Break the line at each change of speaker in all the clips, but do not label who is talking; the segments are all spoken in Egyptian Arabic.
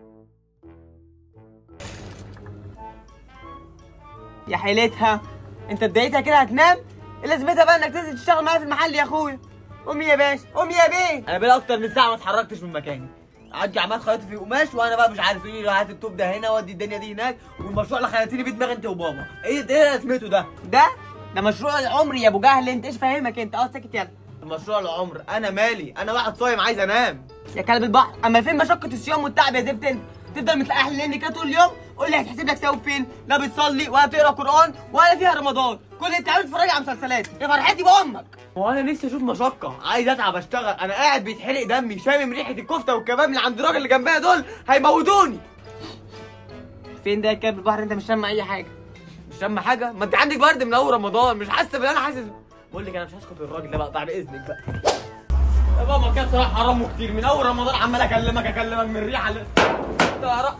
يا حيلتها انت اتضايقتها كده هتنام ايه لازمتها بقى انك تنزل تشتغل معايا في المحل يا اخويا قوم يا باشا قوم يا بيه انا بقالي اكتر من ساعه ما اتحركتش من مكاني عندي عمال خياطه في قماش وانا بقى مش عارف ايه هات التوب ده هنا ودي الدنيا دي هناك والمشروع اللي خيطتني بيه دماغ انت وبابا ايه ده ايه لازمته ده ده ده مشروع العمر يا ابو جهل انت ايش فاهمك انت اه ساكت يلا مشروع العمر انا مالي انا واحد صايم عايز انام يا كلب البحر اما فين مشقه الصيام والتعب يا زفت انت تفضل متلقح لي كده طول اليوم قول لي هتحسب لك ثواب فين لا بتصلي ولا بتقرا قران ولا فيها رمضان كل اللي بتعمله تتفرج على مسلسلات يا فرحتي بامك هو انا نفسي اشوف مشقه عايز اتعب اشتغل انا قاعد بيتحرق دمي شامم ريحه الكفته والكباب اللي عند الراجل اللي جنبنا دول هيموتوني فين ده يا كلب البحر انت مش شامم اي حاجه مش شامم حاجه ما انت عندك برد من اول رمضان مش حاسه باللي انا حاسس بقول لك انا مش هسكت الراجل ده بقى بعد اذنك بقى يا بابا كان صراحه حرامه كتير من اول رمضان عمال اكلمك اكلمك من الريحه اللي تعرف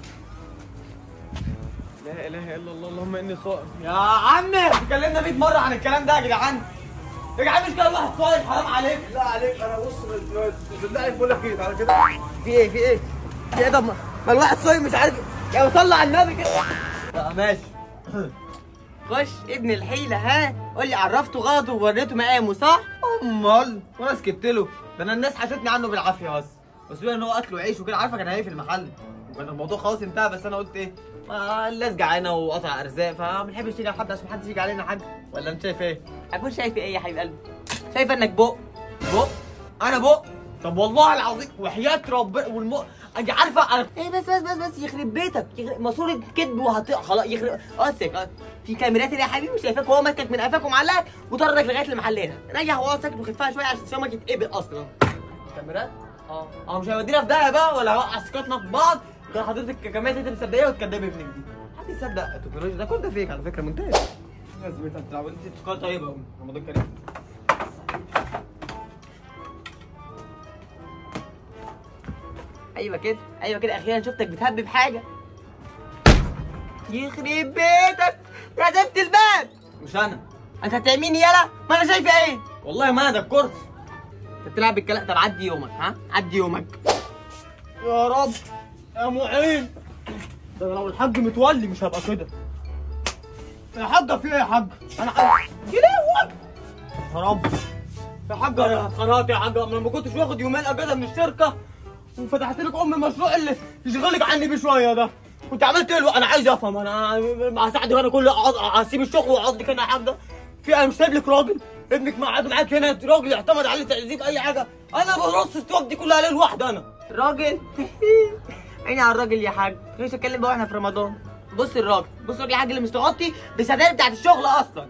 لا اله الا الله اللهم اني صائم يا عم اتكلمنا 100 مره عن الكلام ده يا جدعان يا جدعان مش كلام واحد صايم حرام عليك
لا عليك انا بص بالله بقول لك ايه تعالى كده
في ايه في ايه في ايه ده ما ما الواحد صايم مش عارف يا صلى على النبي كده لا ماشي خش ابن الحيله ها قول لي عرفته غلطه ووريته مقامه صح امال وانا سكت له ده انا الناس حشتني عنه بالعافيه بس بس بيقول ان هو اكله عيش وكده عارفه كان هيقفل المحل وكان الموضوع خلاص انتهى بس انا قلت ايه ما الناس جعانه وقطع ارزاق فما بنحبش نيجي على حد عشان محدش يجي علينا حاجه ولا انت شايف ايه؟ اكون شايف ايه يا حبيب قلبي؟ شايف انك بق بق انا بق طب والله العظيم وحياة ربنا والم انت عارفه انا ايه بس بس بس بس يخرب بيتك يخرب ماسوره كذب وهتقع خلاص يخرب اسك أه. في كاميرات هنا يا حبيبي شايفاك وهو ماسكك من قفاك ومعلقك وطردك لغايه المحل هنا ريح وهو ساكت وخفها شويه عشان صيامك يتقبل اصلا كاميرات اه اه مش هيودينا في داهيه بقى ولا هيوقع ثقتنا في بعض كان حضرتك كاميرات انت مصدقيه وتكدبي ابنك دي حد يصدق التكنولوجيا ده كل ده فيك على فكره منتهي لازمتها انت لو انت تذكار طيبه قوي رمضان كريم ايوه كده ايوه كده اخيرا شفتك بتهبب حاجه يخرب بيتك يا زفت الباب مش انا انت هتعميني يلا ما انا شايفه ايه والله ما ده الكرسي انت بتلعب بالكلام طب عدي يومك ها عدي يومك يا رب يا معين ده أنا لو الحاج متولي مش هبقى كده يا حاجه في ايه يا حاج انا حاج يلهوك يا رب يا حاجه يا قناه يا حاجه انا ما كنتش واخد يومين اجازه من الشركه وفتحت لك ام المشروع اللي يشغلك عني بشويه ده كنت عملت ايه انا عايز افهم انا مع سعد انا كل اقعد اسيب الشغل واقعد لك هنا يا حاجه في انا مش سايب لك راجل ابنك معاد معاك هنا راجل يعتمد عليه تعزيك اي حاجه انا برص الثواب دي كلها ليه لوحدي انا راجل عيني على الراجل يا حاج مش اتكلم بقى واحنا في رمضان بص الراجل بص الراجل يا حاج اللي مستغطي بسداد بتاعت الشغل اصلا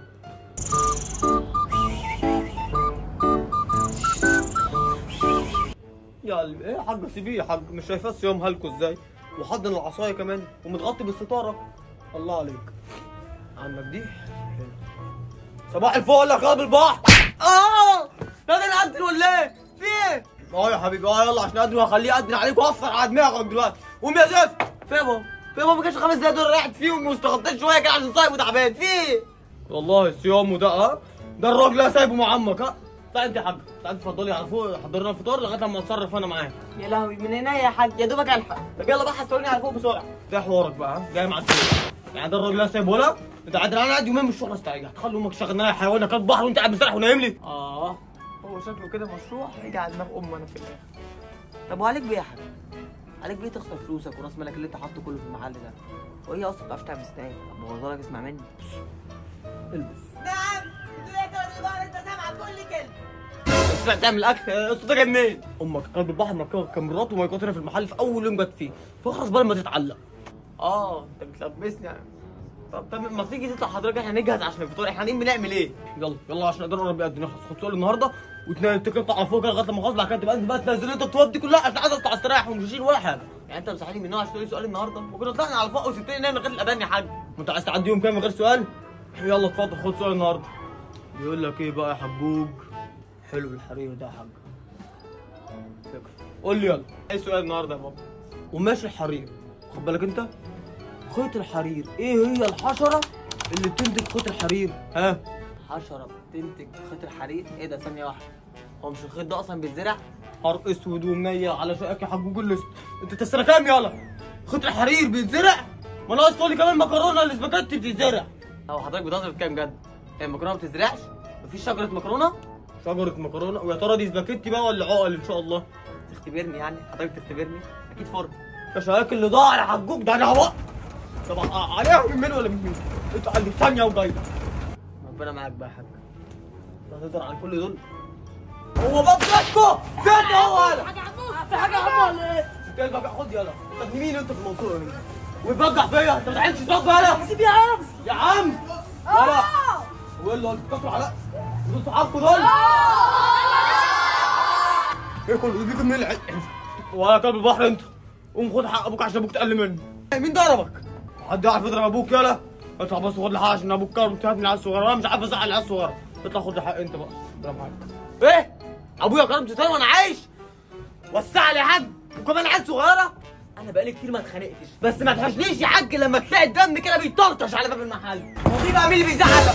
يا قلبي ايه يا حاج سيبيه يا حاج مش شايفاه صيام هلكوا ازاي وحضن العصايه كمان ومتغطي بالستاره الله عليك عندك دي حلو. صباح الفل يا قلب البحر اه ده انا اقدر ولا ايه في ايه اه يا حبيبي اه يلا عشان اقدر واخليه يقدر عليك واوفر على دماغك دلوقتي قوم يا زفت في يا بابا في يا بابا ما كانش خمس دقايق دول ريحت فيهم واستغطيت شويه كده عشان صايم وتعبان في ايه والله الصيام وده اه ده الراجل اللي سايبه مع عمك ها لا انت يا حاج تعالى اتفضلي على فوق حضرنا الفطار لغايه لما اتصرف انا معاك يا لهوي من هنا يا حاج يا دوبك الحق طب يلا بقى حصلوني على فوق بسرعه ده حوارك بقى ها؟ جاي مع السلامه يعني ده الراجل اللي أنا سايبه لك انت قاعد انا قاعد يومين من الشغل استريح تخلي امك تشغلنا يا حيوان كان بحر وانت قاعد مستريح ونايم لي اه هو شكله كده مشروع هيجي على دماغ امه انا في الاخر طب وعليك بيه يا حاج عليك بيه تخسر فلوسك وراس مالك اللي انت حاطه كله في المحل ده وهي اصلا بتعرفش تعمل ستايل طب بوظها لك اسمع مني البس نعم انت سامع كل كلمه انت تعمل اكل صوتك منين؟ امك قلب البحر مركبه كاميرات ومايكات هنا في المحل في اول يوم جت فيه فاخلص بقى ما تتعلق اه انت بتلبسني يعني طب طب ما تيجي تطلع حضرتك احنا نجهز عشان الفطار احنا قاعدين بنعمل ايه؟ يلا يلا عشان نقدر نقرب بجد نخلص خد سؤال النهارده وتنزل تطلع على فوق كده لغايه لما خلاص بعد كده تبقى انت بقى تنزل انت الطواب دي كلها عشان عايز اطلع استريح ومش هشيل ولا حاجه يعني انت مسحني من النوع عشان تقولي سؤال النهارده وكنا طلعنا على فوق وسبتني نايم لغايه الاذان يا حاج وانت عايز تعدي يوم كامل من غير سؤال؟ يلا اتفضل خد سؤال النهارده بيقول لك ايه بقى يا حجوج حلو الحرير ده يا حاج فكرة قول لي يلا ايه السؤال النهارده يا بابا قماش الحرير خد بالك انت خيط الحرير ايه هي الحشره اللي بتنتج خيط الحرير ها حشره بتنتج خيط الحرير ايه ده ثانيه واحده هو مش الخيط ده اصلا بيتزرع حر اسود ومنيل على شقك يا حجوج الليست انت تسرى كام يلا خيط الحرير بيتزرع ما ناقص تقول لي كمان مكرونه الاسباجيتي بتتزرع او حضرتك بتهزر بكام جد هي المكرونه ما بتتزرعش مفيش شجره مكرونه شجره مكرونه ويا ترى دي سباجيتي بقى ولا عقل ان شاء الله تختبرني يعني حضرتك تختبرني اكيد فرن مش هاكل اللي ضاع يا حجوج ده انا هوقف طب ع- عليها من مين ولا من مين انت قال لي ثانيه وجاي ربنا معاك بقى يا حاج انت هتقدر على كل دول هو بطلتكو فين هو يلا
حاجه عمو في حاجه عمو ولا ايه؟
قلبك خد يلا طب مين انت في الموضوع هنا وتبجح فيا انت ما تعرفش تطب يلا
سيب يا عم
يا عم يلا ولا انت بتاكل على دول صحابكم دول ايه كل اللي بيجي من العين ولا كلب البحر انت قوم خد حق ابوك عشان ابوك تقل مني مين ضربك؟ حد يعرف يضرب ابوك يلا اطلع بس خد لي حق عشان ابوك كرم تهاب من العيال الصغيره انا مش عارف ازعل العيال الصغيره اطلع خد لي حق انت بقى اضرب حقك ايه؟ ابويا كرم تهاب وانا عايش وسع لي يا حاج وكمان عيال صغيره انا بقالي كتير ما اتخانقتش بس ما تحشنيش يا حاج لما تلاقي الدم كده بيطرطش على باب المحل هو دي بقى مين اللي بيزعل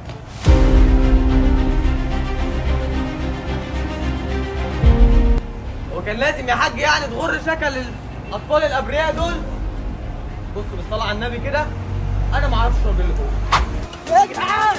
وكان لازم يا حاج يعني تغر شكل الاطفال الابرياء دول بصوا بالصلاه على النبي كده انا ما اعرفش اشرب اللي فوق يا جدعان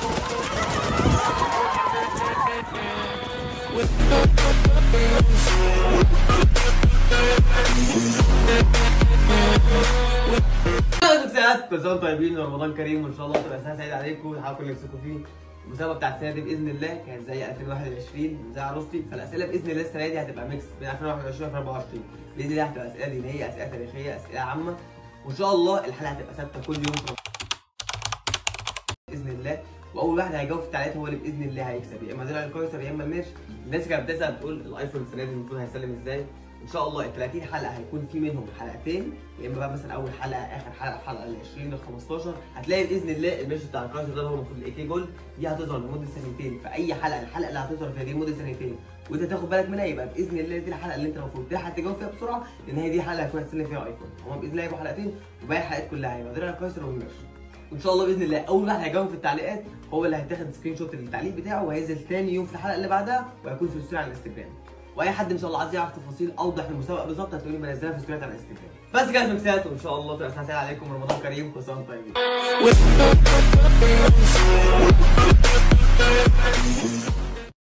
مساءات كل سنه وانتم طيبين ورمضان كريم وان شاء الله تبقى سنه سعيده عليكم والحلقه كل نفسكم فيه المسابقه بتاعت السنه دي باذن الله كانت زي 2021 زي عروستي فالاسئله باذن الله السنه دي هتبقى ميكس بين 2021 و 2024 باذن الله هتبقى اسئله دينيه اسئله تاريخيه اسئله عامه وان شاء الله الحلقه هتبقى ثابته كل يوم في باذن الله واول واحد هيجاوب في التعليقات هو اللي باذن الله هيكسب يا اما درع القيصر يا اما الميرش الناس كانت بتسال بتقول الايفون السنه دي المفروض هيسلم ازاي ان شاء الله ال 30 حلقه هيكون في منهم حلقتين يا اما بقى مثلا اول حلقه اخر حلقه الحلقه ال 20 ل 15 هتلاقي باذن الله الميرش بتاع القيصر ده هو المفروض الاي كي جول دي هتظهر لمده سنتين في اي حلقه الحلقه اللي هتظهر فيها دي لمده سنتين وانت تاخد بالك منها يبقى باذن الله دي الحلقه اللي انت المفروض تلحق تجاوب فيها بسرعه لان هي دي حلقه هتكون هتسلم فيها ايفون هما باذن الله هيبقوا حلقتين وباقي الحلقات كلها هيبقى درع القيصر والميرش وان شاء الله باذن الله اول واحد هيجاوب في التعليقات هو اللي هيتاخد سكرين شوت للتعليق بتاعه وهينزل ثاني يوم في الحلقه اللي بعدها وهيكون في الستوري على الانستجرام واي حد ان شاء الله عايز يعرف تفاصيل اوضح للمسابقه بالظبط هتلاقوني بنزلها في ستوريات على الانستجرام بس كده مكسات وان شاء الله تبقى سنه سعيده عليكم رمضان كريم كل سنه وانتم طيبين